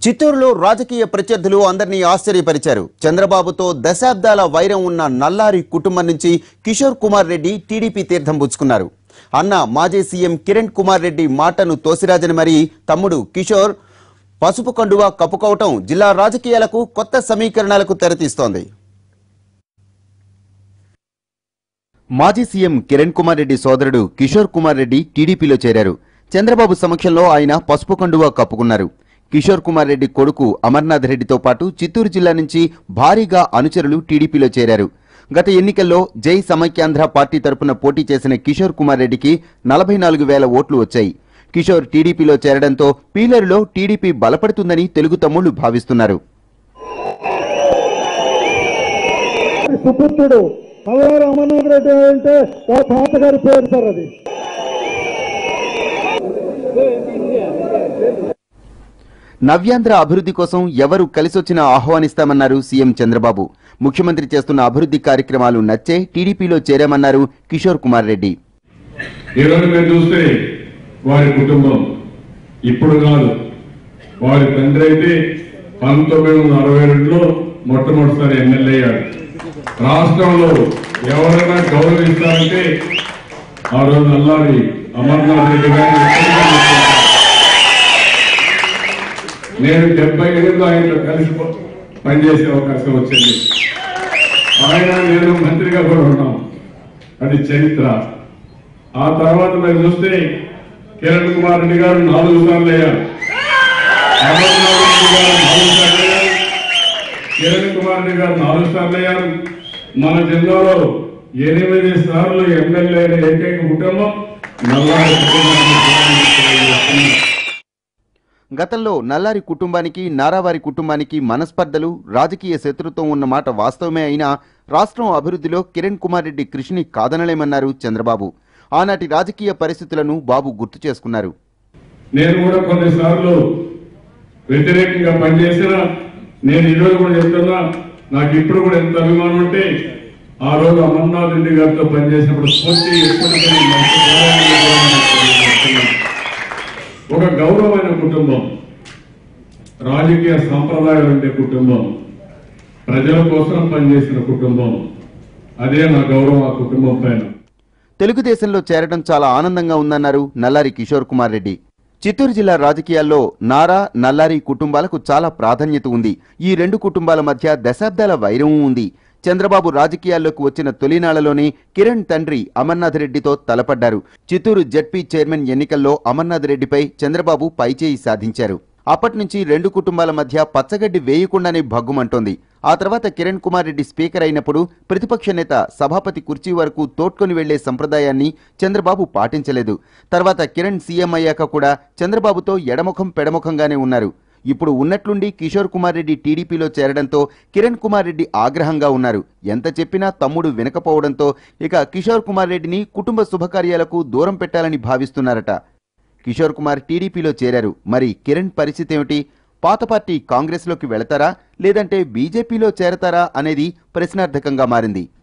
చిత్తూరులో రాజకీయ ప్రత్యర్థులు అందరినీ ఆశ్చర్యపరిచారు చంద్రబాబుతో దశాబ్దాల వైరం ఉన్న నల్లారి కుటుంబం నుంచి కిషోర్ కుమార్ రెడ్డి టీడీపీ తీర్థం పుచ్చుకున్నారు అన్న మాజీ సీఎం కిరణ్ కుమార్ రెడ్డి మాటను తోసిరాజని మరి తమ్ముడు కిషోర్ పసుపు కండువా కప్పుకోవటం జిల్లా రాజకీయాలకు కొత్త సమీకరణాలకు తెరతీస్తోంది మాజీ సీఎం కిరణ్ కుమార్ రెడ్డి సోదరుడు కిషోర్ కుమార్ రెడ్డి టీడీపీలో చేరారు చంద్రబాబు సమక్షంలో ఆయన పసుపు కండువా కప్పుకున్నారు కిషోర్ కుమార్ రెడ్డి కొడుకు అమర్నాథ్ రెడ్డితో పాటు చిత్తూరు జిల్లా నుంచి భారీగా అనుచరులు టీడీపీలో చేరారు గత ఎన్నికల్లో జై సమైక్యాంధ్ర పార్టీ తరపున పోటీ చేసిన కిషోర్ కుమార్ రెడ్డికి నలభై నాలుగు వేల ఓట్లు వచ్చాయి కిషోర్ టీడీపీలో చేరడంతో పీలరులో టీడీపీ బలపడుతుందని తెలుగు తమ్ముళ్లు భావిస్తున్నారు సుపుత్రుడు పల్లారు అమర్నాథ్ రెడ్డి అంటే వాళ్ళ తాతగారి పేరు సార్ అది నవ్యాంధ్ర అభివృద్ధి కోసం ఎవరు కలిసొచ్చినా ఆహ్వానిస్తామన్నారు సీఎం చంద్రబాబు ముఖ్యమంత్రి చేస్తున్న అభివృద్ధి కార్యక్రమాలు నచ్చే టీడీపీలో చేరామన్నారు కిషోర్ కుమార్ రెడ్డి ఈరోజు మీరు చూస్తే వారి కుటుంబం ఇప్పుడు కాదు వారి తండ్రి అయితే పంతొమ్మిది వందల అరవై రెండులో మొట్టమొదటిసారి ఎమ్మెల్యే అయ్యాడు రాష్ట్రంలో ఎవరైనా గౌరవిస్తారంటే ఆ రోజు అల్లారి అమర్నాథ్ రెడ్డి గారిని ఎప్పటికీ గుర్తుంటాను. నేను డెబ్బై ఎనిమిదిలో ఆయనతో కలిసి ప- పనిచేసే అవకాశం వచ్చింది ఆయన నేను మంత్రిగా కూడా ఉన్నాం అది చరిత్ర ఆ తర్వాత మీరు చూస్తే కిరణ్ కుమార్ రెడ్డి గారు నాలుగు సార్లు అయ్యారు అమర్నాథ్ రెడ్డి గారు నాలుగు సార్లు అయ్యారు కిరణ్ కుమార్ రెడ్డి గారు నాలుగు సార్లు అయ్యారు మన జిల్లాలో ఎనిమిది సార్లు ఎమ్మెల్యే అయిన ఏకైక కుటుంబం నల్లారి కుటుంబాన్ని తెలియజేస్తున్నాను. గతంలో నల్లారి కుటుంబానికి నారావారి కుటుంబానికి మనస్పర్ధలు రాజకీయ శత్రుత్వం ఉన్న మాట వాస్తవమే అయినా రాష్ట్రం అభివృద్ధిలో కిరణ్ కుమార్ రెడ్డి కృషిని కాదనలేమన్నారు చంద్రబాబు ఆనాటి రాజకీయ పరిస్థితులను బాబు గుర్తు చేసుకున్నారు నేను కూడా కొన్నిసార్లు వ్యతిరేకంగా పనిచేసిన నేను ఈరోజు కూడా చెప్తున్నా నాకు ఇప్పుడు కూడా ఎంత అభిమానం అంటే ఆ రోజు అమర్నాథ్ రెడ్డి గారితో పనిచేసినప్పుడు స్ఫూర్తి ఎప్పటికీ నాకు గౌరవమైన ఒక గౌరవమైన కుటుంబం రాజకీయ సాంప్రదాయాలు ఉండే కుటుంబం ప్రజల కోసం పనిచేసిన కుటుంబం అదే నా గౌరవం ఆ కుటుంబం పైన తెలుగుదేశంలో చేరడం చాలా ఆనందంగా ఉందన్నారు నల్లారి కిషోర్ కుమార్ రెడ్డి చిత్తూరు జిల్లా రాజకీయాల్లో నారా నల్లారి కుటుంబాలకు చాలా ప్రాధాన్యత ఉంది ఈ రెండు కుటుంబాల మధ్య దశాబ్దాల వైరం ఉంది చంద్రబాబు రాజకీయాల్లోకి వచ్చిన తొలినాళ్లలోనే కిరణ్ తండ్రి అమర్నాథ్ రెడ్డితో తలపడ్డారు చిత్తూరు జడ్పీ చైర్మన్ ఎన్నికల్లో అమర్నాథ్ రెడ్డిపై చంద్రబాబు పైచేయి సాధించారు అప్పటి నుంచి రెండు కుటుంబాల మధ్య పచ్చగడ్డి వేయకుండానే భగ్గుమంటోంది ఆ తర్వాత కిరణ్ కుమార్ రెడ్డి స్పీకర్ అయినప్పుడు ప్రతిపక్ష నేత సభాపతి కుర్చీ వరకు తోడ్కొని వెళ్లే సంప్రదాయాన్ని చంద్రబాబు పాటించలేదు తర్వాత కిరణ్ సీఎం అయ్యాక కూడా చంద్రబాబుతో ఎడముఖం పెడముఖంగానే ఉన్నారు ఇప్పుడు ఉన్నట్లుండి కిషోర్ కుమార్ రెడ్డి టీడీపీలో చేరడంతో కిరణ్ కుమార్ రెడ్డి ఆగ్రహంగా ఉన్నారు ఎంత చెప్పినా తమ్ముడు వినకపోవడంతో ఇక కిషోర్ కుమార్ రెడ్డిని కుటుంబ శుభకార్యాలకు దూరం పెట్టాలని భావిస్తున్నారట కిషోర్ కుమార్ టీడీపీలో చేరారు మరి కిరణ్ పరిస్థితి ఏమిటి పాత పార్టీ కాంగ్రెస్లోకి వెళతారా లేదంటే బీజేపీలో చేరతారా అనేది ప్రశ్నార్థకంగా మారింది